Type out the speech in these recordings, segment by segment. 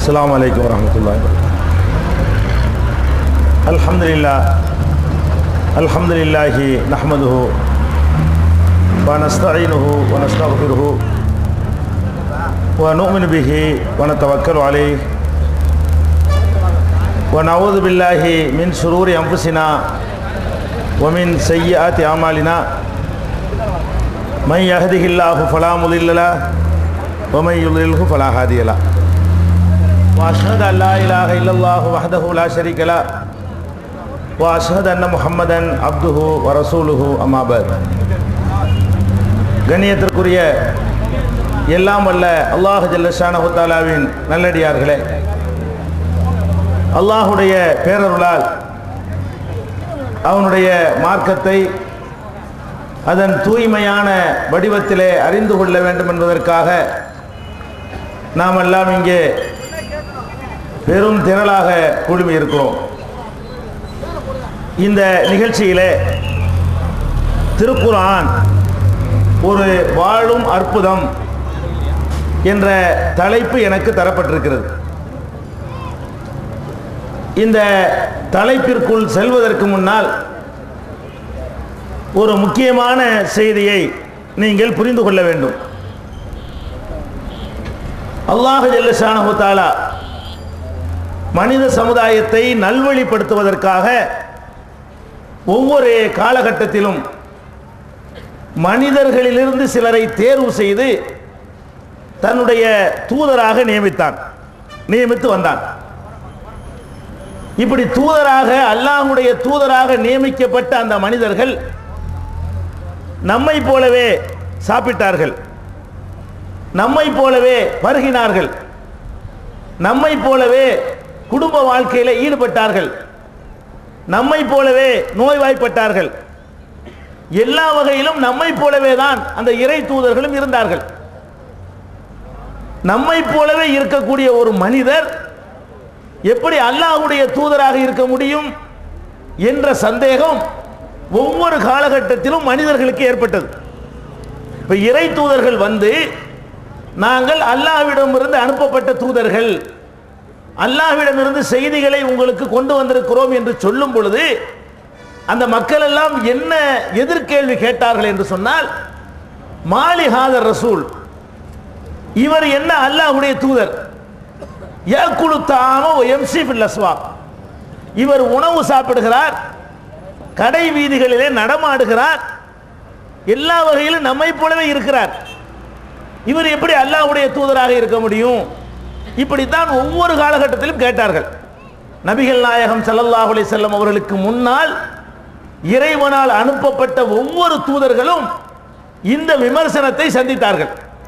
السلام عليكم ورحمة الله وبركاته الحمد لله الحمد لله نحمده ونستعينه ونستغفره ونؤمن به ونتوكل عليه ونعوذ بالله من شرور أنفسنا ومن سيئات أعمالنا من يهده الله فلا مضل له ومن يضلله فلا هادي له واشهد ان لا اله الا الله وحده لا شريك له واشهد ان محمدا عبده ورسوله اما بعد கண்ணியத்திற்குரிய எல்லாம் வல்ல அல்லாஹ் ஜல்லஷானஹு தாலாவின் நல்லடியார்களே அல்லாஹுடைய பேரருளால் அவனுடைய மார்க்கத்தை அதன் தூய்மையான வடிவத்திலே அறிந்து கொள்ள வேண்டும் என்பதற்காக நாம் எல்லாம் இங்கே பெரும் திரளாக குழுமி இருக்கிறோம் இந்த நிகழ்ச்சியிலே திருக்குர்ஆன் ஒரு வாழும் அற்புதம் என்ற தலைப்பு எனக்கு தரப்பட்டிருக்கிறது இந்த தலைப்பிற்குள் செல்வதற்கு முன்னால் ஒரு முக்கியமான செய்தியை நீங்கள் புரிந்து கொள்ள வேண்டும் அல்லாஹ் ஜல்லஷானஹு தாலா மனித சமுதாயத்தை நல்வழிப்படுத்துவதற்காக ஒவ்வொரு காலகட்டத்திலும் மனிதர்களிலிருந்து சிலரை தேர்வு செய்து தன்னுடைய தூதராக நியமித்தான் நியமித்து வந்தான் இப்படி தூதராக அல்லாஹுடைய தூதராக நியமிக்கப்பட்ட அந்த மனிதர்கள் நம்மை போலவே சாப்பிட்டார்கள் நம்மை போலவே பருகினார்கள் நம்மை போலவே குடும்ப வாழ்க்கையில் ஈடுபட்டார்கள் நம்மை போலவே நோய்வாய்ப்பட்டார்கள் எல்லா வகையிலும் நம்மை போலவே தான் அந்த இறை தூதர்களும் இருந்தார்கள் நம்மை போலவே இருக்கக்கூடிய ஒரு மனிதர் எப்படி அல்லாஹுடைய தூதராக இருக்க முடியும் என்ற சந்தேகம் ஒவ்வொரு காலகட்டத்திலும் மனிதர்களுக்கு ஏற்பட்டது இப்போ இறை தூதர்கள் வந்து நாங்கள் அல்லாஹ்விடமிருந்து அனுப்பப்பட்ட தூதர்கள் அல்லாஹ்விடமிருந்து செய்திகளை உங்களுக்கு கொண்டு வந்திருக்கிறோம் என்று சொல்லும் பொழுது அந்த மக்கள் எல்லாம் என்ன எதிர்கேள்வி கேட்டார்கள் என்று சொன்னால் மாலிஹாதர் ரசூல் இவர் என்ன அல்லாஹுடைய தூதர் ஏக்குழு தாம எம்சி பில்லஸ்வா இவர் உணவு சாப்பிடுகிறார் கடை வீதிகளிலே நடமாடுகிறார் எல்லா வகையிலும் நம்மை போலவே இருக்கிறார் இவர் எப்படி அல்லாஹ்வுடைய தூதராக இருக்க முடியும் இப்படித்தான் ஒவ்வொரு காலகட்டத்திலும் கேட்டார்கள் நபிகள் நாயகம் ஸல்லல்லாஹு அலைஹி செல்லம் அவர்களுக்கு முன்னால் இறைவனால் அனுப்பப்பட்ட ஒவ்வொரு தூதர்களும் இந்த விமர்சனத்தை சந்தித்தார்கள்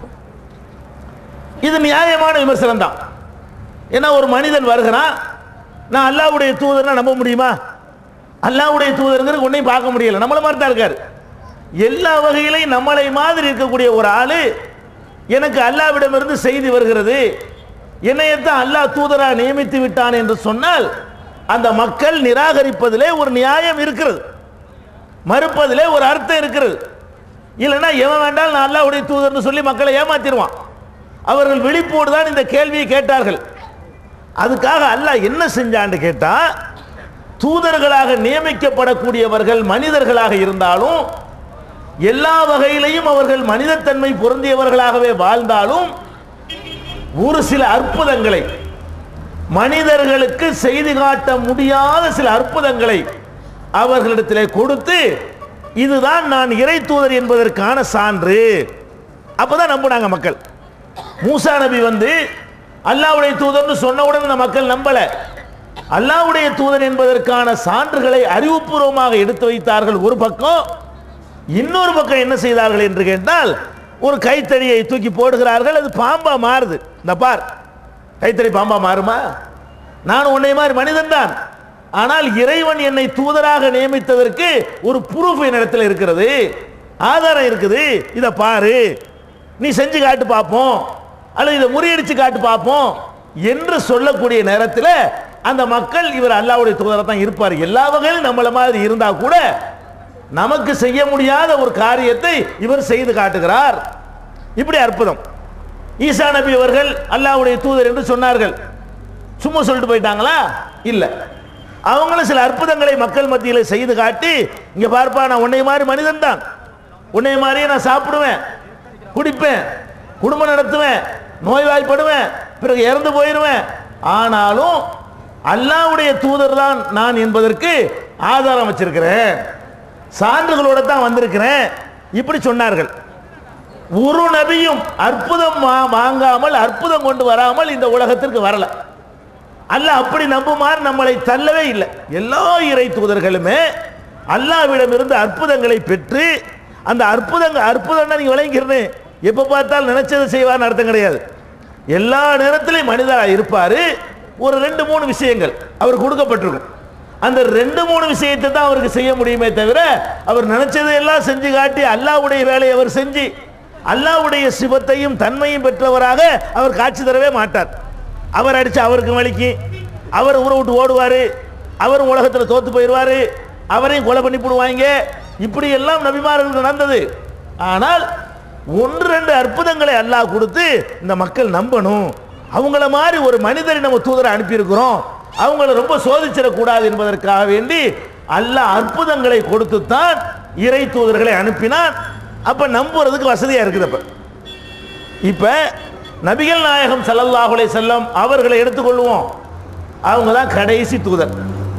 இது நியாயமான விமர்சனம் தான் ஏன்னா ஒரு மனிதன் வருகிறான் நான் அல்லாஹ்வுடைய தூதர்னா நம்ப முடியுமா அல்லாஹ்வுடைய தூதருங்கிற ஒன்றையும் பார்க்க முடியல நம்மள மாதிரி தான் இருக்காரு எல்லா வகையிலையும் நம்மளை மாதிரி இருக்கக்கூடிய ஒரு ஆளு எனக்கு அல்லாவிடமிருந்து செய்தி வருகிறது என்னையத்தான் அல்லாஹ் தூதரா நியமித்து விட்டான் என்று சொன்னால் அந்த மக்கள் நிராகரிப்பதிலே ஒரு நியாயம் இருக்கிறது மறுப்பதிலே ஒரு அர்த்தம் இருக்கிறது இல்லைன்னா எவன் வேண்டால் நான் அல்லாஹ்வுடைய தூதர்னு சொல்லி மக்களை ஏமாத்திடுவான் அவர்கள் விழிப்போடு தான் இந்த கேள்வியை கேட்டார்கள் அதுக்காக அல்லாஹ் என்ன செஞ்சான்னு கேட்டா தூதர்களாக நியமிக்கப்படக்கூடியவர்கள் மனிதர்களாக இருந்தாலும் எல்லா வகையிலையும் அவர்கள் மனிதத்தன்மை பொருந்தியவர்களாகவே வாழ்ந்தாலும் ஒரு சில அற்புதங்களை மனிதர்களுக்கு செய்தி காட்ட முடியாத சில அற்புதங்களை அவர்களிடத்திலே கொடுத்து இதுதான் நான் இறை தூதர் என்பதற்கான சான்று அப்பதான் நம்பினாங்க மக்கள் மூசா நபி வந்து அல்லாஹ்வுடைய தூதர்னு சொன்ன உடனே இந்த மக்கள் நம்பல அல்லாஹ்வுடைய தூதர் என்பதற்கான சான்றுகளை அறிவுபூர்வமாக எடுத்து வைத்தார்கள் ஒரு பக்கம் இன்னொரு பக்கம் என்ன செய்தார்கள் என்று கேட்டால் ஒரு கைத்தடியை தூக்கி போடுகிறார்கள் அது பாம்பா மாறுது இந்த பார் கைத்தடி பாம்பா மாறுமா நான் உன்னை மாதிரி மனிதன் தான் ஆனால் இறைவன் என்னை தூதராக நியமித்ததற்கு ஒரு ப்ரூஃப் என்னிடத்தில் இருக்கிறது ஆதாரம் இருக்குது இதை பாரு நீ செஞ்சு காட்டு பார்ப்போம் அல்லது இதை முறியடிச்சு காட்டு பார்ப்போம் என்று சொல்லக்கூடிய நேரத்தில் அந்த மக்கள் இவர் அல்லாவுடைய தூதராக தான் இருப்பார் எல்லா வகையிலும் நம்மள மாதிரி இருந்தா கூட நமக்கு செய்ய முடியாத ஒரு காரியத்தை இவர் செய்து காட்டுகிறார் இப்படி அற்புதம் ஈசா நபி அவர்கள் அல்லாஹ்வுடைய தூதர் என்று சொன்னார்கள் சும்மா சொல்லிட்டு போயிட்டாங்களா இல்லை அவங்களும் சில அற்புதங்களை மக்கள் மத்தியில் செய்து காட்டி இங்க பார்ப்பா நான் உன்னை மாதிரி மனிதன் தான் உன்னை மாதிரியே நான் சாப்பிடுவேன் குடிப்பேன் குடும்பம் நடத்துவேன் நோய்வாய்ப்படுவேன் பிறகு இறந்து போயிடுவேன் ஆனாலும் அல்லாஹ்வுடைய தூதர் தான் நான் என்பதற்கு ஆதாரம் வச்சிருக்கிறேன் சான்றுகளோட தான் வந்திருக்கிறேன் இப்படி சொன்னார்கள் ஒரு நபியும் அற்புதம் வா- வாங்காமல் அற்புதம் கொண்டு வராமல் இந்த உலகத்திற்கு வரல அல்லாஹ் அப்படி நம்புமாறு நம்மளை தள்ளவே இல்லை எல்லா இறை தூதர்களுமே அல்லாவிடம் இருந்து அற்புதங்களை பெற்று அந்த அற்புதங்கள் அற்புதம்னா நீங்க விளங்கிறனே எப்போ பார்த்தாலும் நினைச்சதை செய்வார்னு அர்த்தம் கிடையாது எல்லா நேரத்திலையும் மனிதராக இருப்பார் ஒரு ரெண்டு மூணு விஷயங்கள் அவர் கொடுக்கப்பட்டிருக்கும் அந்த ரெண்டு மூணு விஷயத்தை தான் அவருக்கு செய்ய முடியுமே தவிர அவர் நினைச்சதை எல்லாம் செஞ்சு காட்டி அல்லாஹ்வுடைய வேலையை அவர் செஞ்சு அல்லாஹ்வுடைய சிவத்தையும் தன்மையும் பெற்றவராக அவர் காட்சி தரவே மாட்டார் அவர் அடிச்சு அவருக்கு வலிக்கு அவர் ஊரை விட்டு ஓடுவார் அவர் உலகத்தில் தோத்து போயிடுவார் அவரையும் கொலை பண்ணி போடுவாங்க இப்படி எல்லாம் நபிமார்கள் நடந்தது ஆனால் ஒன்று ரெண்டு அற்புதங்களை அல்லாஹ் கொடுத்து இந்த மக்கள் நம்பணும் அவங்கள மாதிரி ஒரு மனிதரை நம்ம தூதரை அனுப்பியிருக்கிறோம் அவங்கள ரொம்ப சோதிச்சிடக்கூடாது என்பதற்காக வேண்டி அல்லாஹ் அற்புதங்களை கொடுத்து தான் இறை தூதர்களை அனுப்பினான் அப்ப நம்புறதுக்கு வசதியா இருக்குது அப்ப இப்ப நபிகள் நாயகம் ஸல்லல்லாஹு அலைஹி செல்லம் அவர்களை எடுத்துக்கொள்வோம் அவங்க தான் கடைசி தூதர்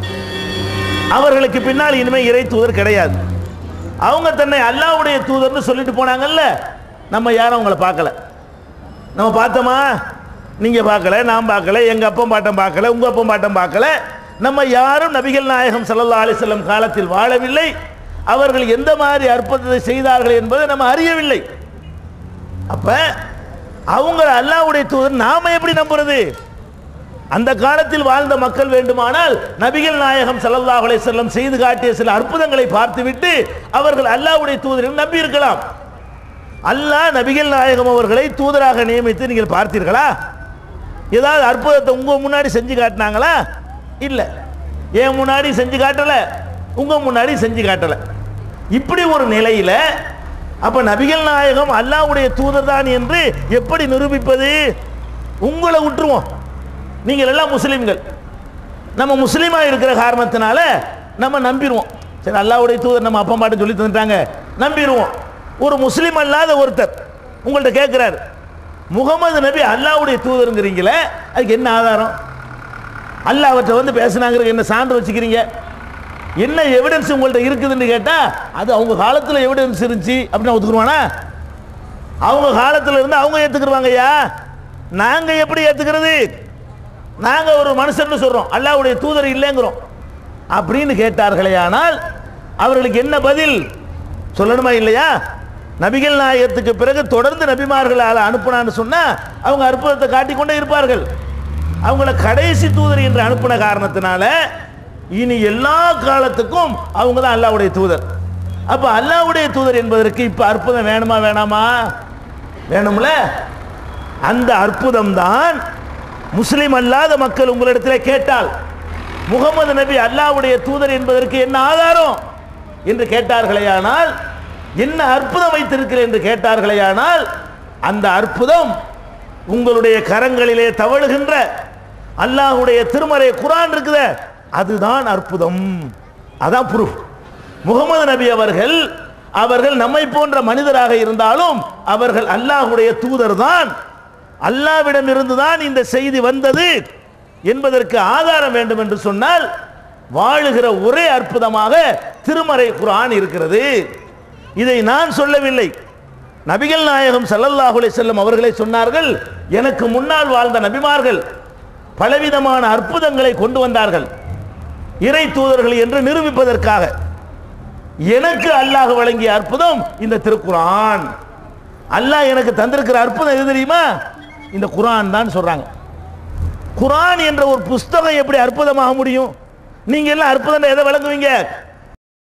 அவர்களுக்கு பின்னால் இனிமே இறை தூதர் கிடையாது அவங்க தன்னை அல்லாஹ்வுடைய தூதர்னு சொல்லிட்டு போனாங்கல்ல நம்ம யாரும் அவங்கள பார்க்கல நம்ம பார்த்தோமா நீங்க பார்க்கல நான் பார்க்கல எங்க அப்பன் பாட்டம் பார்க்கல உங்க அப்பன் பாட்டம் பார்க்கல நம்ம யாரும் நபிகள் நாயகம் ஸல்லல்லாஹு அலைஹி வஸல்லம் காலத்தில் வாழவில்லை அவர்கள் எந்த மாதிரி அற்புதத்தை செய்தார்கள் என்பதை நம்ம அறியவில்லை அப்ப அவங்க அல்லாஹ்வுடைய தூதர் நாம எப்படி நம்புறது அந்த காலத்தில் வாழ்ந்த மக்கள் வேண்டுமானால் நபிகள் நாயகம் ஸல்லல்லாஹு அலைஹி வஸல்லம் செய்து காட்டிய சில அற்புதங்களை பார்த்துவிட்டு அவர்கள் அல்லாஹ்வுடைய தூதரில் நம்பி இருக்கலாம் அல்லாஹ் நபிகள் நாயகம் அவர்களை தூதராக நியமித்து நீங்கள் பார்த்தீர்களா ஏதாவது அற்புதத்தை உங்க முன்னாடி செஞ்சு காட்டினாங்களா இல்ல ஏன் முன்னாடி செஞ்சு காட்டல உங்க முன்னாடி செஞ்சு காட்டல இப்படி ஒரு நிலையில அப்ப நபிகள் நாயகம் அல்லாஹ்வுடைய தூதர் தான் என்று எப்படி நிரூபிப்பது உங்களை விட்டுருவோம் நீங்கள் எல்லாம் முஸ்லிம்கள் நம்ம முஸ்லீமா இருக்கிற காரணத்தினால நம்ம நம்பிடுவோம் சரி அல்லாஹ்வுடைய தூதர் நம்ம அப்பா பாட்டு சொல்லி தந்துட்டாங்க நம்பிடுவோம் ஒரு முஸ்லீம் அல்லாத ஒருத்தர் உங்கள்ட்ட கேட்குறாரு முகமது நபி அல்லாஹ்வுடைய தூதருங்கிறீங்களே அதுக்கு என்ன ஆதாரம் அல்லாஹ் அவர்கிட்ட வந்து பேசுனாங்கிறது என்ன சான்று வச்சுக்கிறீங்க என்ன எவிடன்ஸ் உங்கள்ட்ட இருக்குதுன்னு கேட்டா அது அவங்க காலத்தில் எவிடன்ஸ் இருந்துச்சு அப்படின்னு ஒத்துக்குருவானா அவங்க காலத்தில் இருந்து அவங்க ஏத்துக்கிருவாங்க ஐயா நாங்க எப்படி ஏத்துக்கிறது நாங்க ஒரு மனுஷன்னு சொல்றோம் அல்லாஹ்வுடைய தூதர் இல்லைங்கிறோம் அப்படின்னு கேட்டார்களே ஆனால் அவர்களுக்கு என்ன பதில் சொல்லணுமா இல்லையா நபிகள் நாயகத்துக்கு பிறகு தொடர்ந்து நபிமார்களால் அனுப்புனான்னு சொன்னா அவங்க அற்புதத்தை காட்டிக்கொண்டே இருப்பார்கள் அவங்கள கடைசி தூதர் என்று அனுப்பின காரணத்தினால இனி எல்லா காலத்துக்கும் அவங்க தான் அல்லாஹ்வுடைய தூதர் அப்ப அல்லாஹ்வுடைய தூதர் என்பதற்கு இப்ப அற்புதம் வேணுமா வேணாமா வேணும்ல அந்த அற்புதம் தான் முஸ்லிம் அல்லாத மக்கள் உங்களிடத்தில் கேட்டால் முகமது நபி அல்லாஹ்வுடைய தூதர் என்பதற்கு என்ன ஆதாரம் என்று கேட்டார்களேயானால் என்ன அற்புதம் வைத்திருக்கிறேன் என்று கேட்டார்களேயானால் அந்த அற்புதம் உங்களுடைய கரங்களிலே தவழுகின்ற அல்லாஹ்வுடைய திருமறை குரான் இருக்குதே அதுதான் அற்புதம் அதான் ப்ரூஃப் முகமது நபி அவர்கள் அவர்கள் நம்மை போன்ற மனிதராக இருந்தாலும் அவர்கள் அல்லாஹ்வுடைய தூதர் தான் அல்லாவிடம் இருந்துதான் இந்த செய்தி வந்தது என்பதற்கு ஆதாரம் வேண்டும் என்று சொன்னால் வாழுகிற ஒரே அற்புதமாக திருமறை குர்ஆன் இருக்கிறது இதை நான் சொல்லவில்லை நபிகள் நாயகம் ஸல்லல்லாஹு அலைஹி வஸல்லம் அவர்களே சொன்னார்கள் எனக்கு முன்னால் வாழ்ந்த நபிமார்கள் பலவிதமான அற்புதங்களை கொண்டு வந்தார்கள் இறை தூதர்கள் என்று நிரூபிப்பதற்காக எனக்கு அல்லாஹ் வழங்கிய அற்புதம் இந்த திருக்குரான் அல்லாஹ் எனக்கு தந்திருக்கிற அற்புதம் எது தெரியுமா இந்த குரான் தான் சொல்றாங்க குரான் என்ற ஒரு புஸ்தகம் எப்படி அற்புதமாக முடியும் நீங்க எல்லாம் அற்புதம் எதை விளங்குவீங்க